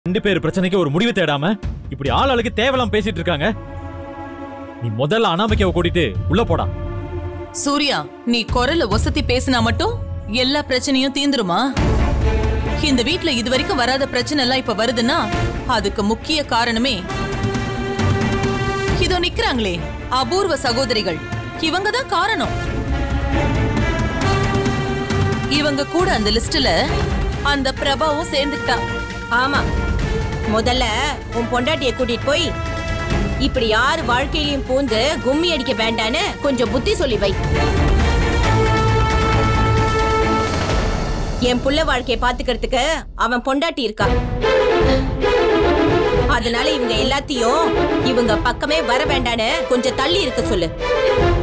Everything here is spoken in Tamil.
ரெண்டு பேர் பிரச்சனைக்கு ஒரு முடிவு தேடாம இப்படி ஆள் ஆளுக்கு தேவலாம் பேசிட்டு இருக்காங்க நீ முதல்ல அனாமிக்காவை கூட்டிட்டு உள்ள போடா சூர்யா நீ குரல்ல ஒசத்தி பேசினா மட்டும் எல்லா பிரச்சனையும் தீந்துருமா இந்த வீட்ல இதுவரைக்கும் வராத பிரச்சனை எல்லாம் இப்ப வருதுன்னா அதுக்கு முக்கிய காரணமே இதோ நிக்கிறாங்களே அபூர்வ சகோதரிகள் இவங்க தான் காரணம் இவங்க கூட அந்த லிஸ்ட்ல அந்த பிரபாவும் சேர்ந்துட்டா ஆமா முதல்ல உன் பொண்டாட்டிய கூட்டிட்டு போய் இப்படி யார் வாழ்க்கையிலயும் பூந்து கும்மி அடிக்க வேண்டான்னு கொஞ்சம் புத்தி சொல்லி வை என் புள்ள வாழ்க்கைய பாத்துக்கிறதுக்கு அவன் பொண்டாட்டி இருக்கா அதனால இவங்க எல்லாத்தையும் இவங்க பக்கமே வர வேண்டான்னு கொஞ்சம் தள்ளி இருக்க சொல்லு